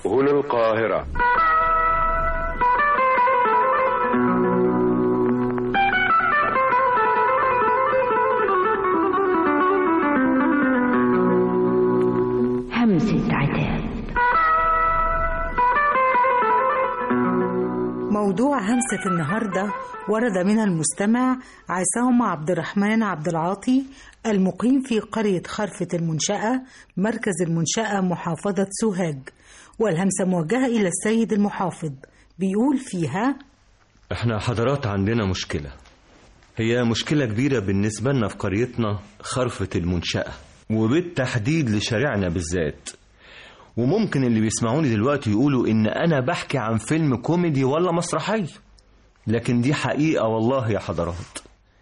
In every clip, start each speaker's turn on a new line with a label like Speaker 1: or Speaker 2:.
Speaker 1: هنا القاهرة
Speaker 2: همسة عتاب
Speaker 3: موضوع همسة النهاردة ورد من المستمع عصام عبد الرحمن عبد العاطي المقيم في قرية خرفة المنشأة مركز المنشأة محافظة سوهاج والهمسة موجهة إلى السيد المحافظ بيقول فيها
Speaker 4: احنا حضرات عندنا مشكلة هي مشكلة كبيرة بالنسبة لنا في قريتنا خرفة المنشأة وبالتحديد لشارعنا بالذات وممكن اللي بيسمعوني دلوقتي يقولوا ان انا بحكي عن فيلم كوميدي ولا مسرحية لكن دي حقيقة والله يا حضرات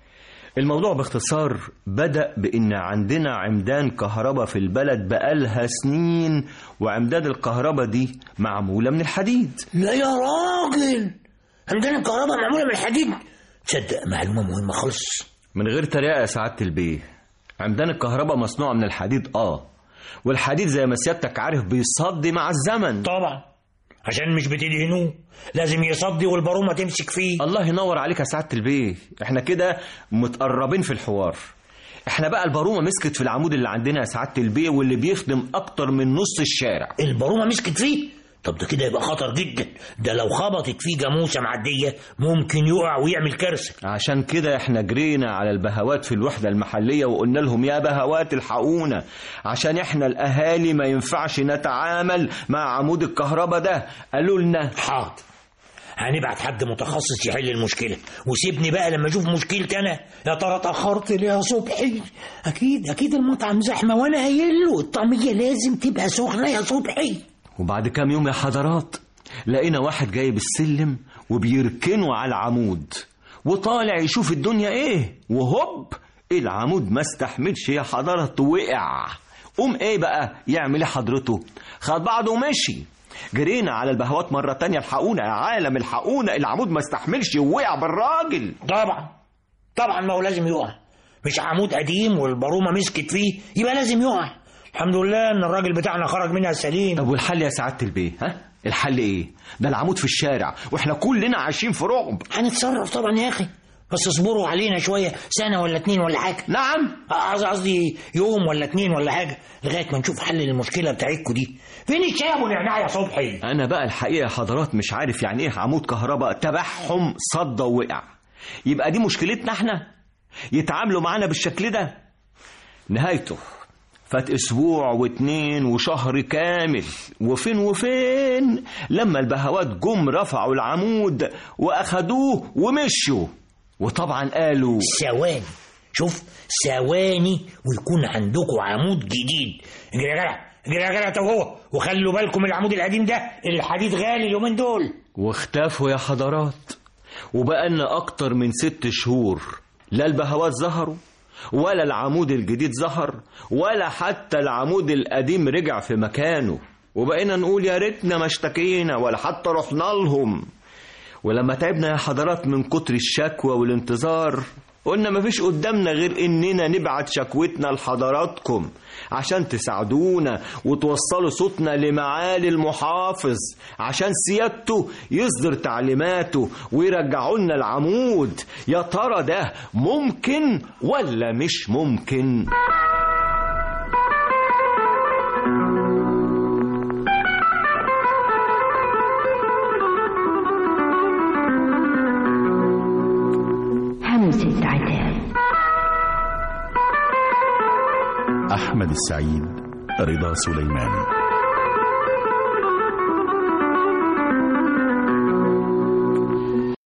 Speaker 4: الموضوع باختصار بدأ بإن عندنا عمدان كهرباء في البلد بقالها سنين وعمدان الكهرباء دي معمولة من الحديد
Speaker 5: لا يا راجل عندنا الكهرباء معمولة من الحديد تصدق معلومة مهمة خالص
Speaker 4: من غير تريقة يا سعادة البيه عمدان الكهرباء مصنوعة من الحديد اه والحديد زي ما سيادتك عارف بيصدي مع الزمن
Speaker 5: طبعا عشان مش بتدهنوه لازم يصدي والبارومة تمسك فيه
Speaker 4: الله ينور عليك يا سعادة البيه احنا كده متقربين في الحوار احنا بقى البارومة مسكت في العمود اللي عندنا يا سعادة البيه واللي بيخدم اكتر من نص الشارع
Speaker 5: البارومة مسكت فيه طب ده كده يبقى خطر جدا ده لو خبطت فيه جاموسة معدية ممكن يقع ويعمل كارثة
Speaker 4: عشان كده احنا جرينا على البهوات في الوحدة المحلية وقلنا لهم يا بهوات الحقونا عشان احنا الاهالي ما ينفعش نتعامل مع عمود الكهرباء ده قالوا لنا
Speaker 5: حاضر هنبعت حد متخصص يحل المشكلة وسيبني بقى لما اشوف مشكلتي انا يا ترى اتأخرت ليه يا صبحي اكيد اكيد المطعم زحمة وانا قايل له الطعمية لازم تبقى سخنة يا صبحي
Speaker 4: وبعد كام يوم يا حضرات لقينا واحد جايب السلم وبيركنه على العمود وطالع يشوف الدنيا ايه وهوب العمود ما استحملش يا حضرات وقع قوم ايه بقى يعمل ايه حضرته خد بعضه ومشي جرينا على البهوات مرة تانية الحقونا يا عالم الحقونا العمود ما استحملش ووقع بالراجل
Speaker 5: طبعا طبعا ما هو لازم يقع مش عمود قديم والبارومة مسكت فيه يبقى لازم يقع الحمد لله ان الراجل بتاعنا خرج منها سليم
Speaker 4: طب والحل يا سعادة البيه ها الحل ايه ده العمود في الشارع واحنا كلنا عايشين في رعب
Speaker 5: هنتصرف طبعا يا اخي بس اصبروا علينا شوية سنة ولا اتنين ولا حاجة
Speaker 4: نعم
Speaker 5: قصدي قصدي يوم ولا اتنين ولا حاجة لغاية ما نشوف حل للمشكلة بتاعتكوا دي فين الشاي ابو نعناع يا صبحي
Speaker 4: انا بقى الحقيقة يا حضرات مش عارف يعني ايه عمود كهرباء تبعهم صدى ووقع يبقى دي مشكلتنا احنا يتعاملوا معانا بالشكل ده نهايته فات اسبوع واتنين وشهر كامل وفين وفين لما البهوات جم رفعوا العمود واخدوه ومشوا وطبعا قالوا
Speaker 5: ثواني شوف ثواني ويكون عندكم عمود جديد اجري يا جدع اجري يا جدع طب هو وخلوا بالكم العمود القديم ده الحديد غالي اليومين دول
Speaker 4: واختفوا يا حضرات وبقالنا اكتر من ست شهور لا البهوات ظهروا ولا العمود الجديد ظهر ولا حتى العمود القديم رجع في مكانه وبقينا نقول يا ريتنا ما اشتكينا ولا حتى رحنا لهم ولما تعبنا يا حضرات من كتر الشكوى والانتظار قلنا مفيش قدامنا غير اننا نبعت شكوتنا لحضراتكم عشان تساعدونا وتوصلوا صوتنا لمعالي المحافظ عشان سيادته يصدر تعليماته ويرجعوا لنا العمود يا ترى ده ممكن ولا مش ممكن
Speaker 2: همسة عتاب
Speaker 6: أحمد السعيد رضا سليمان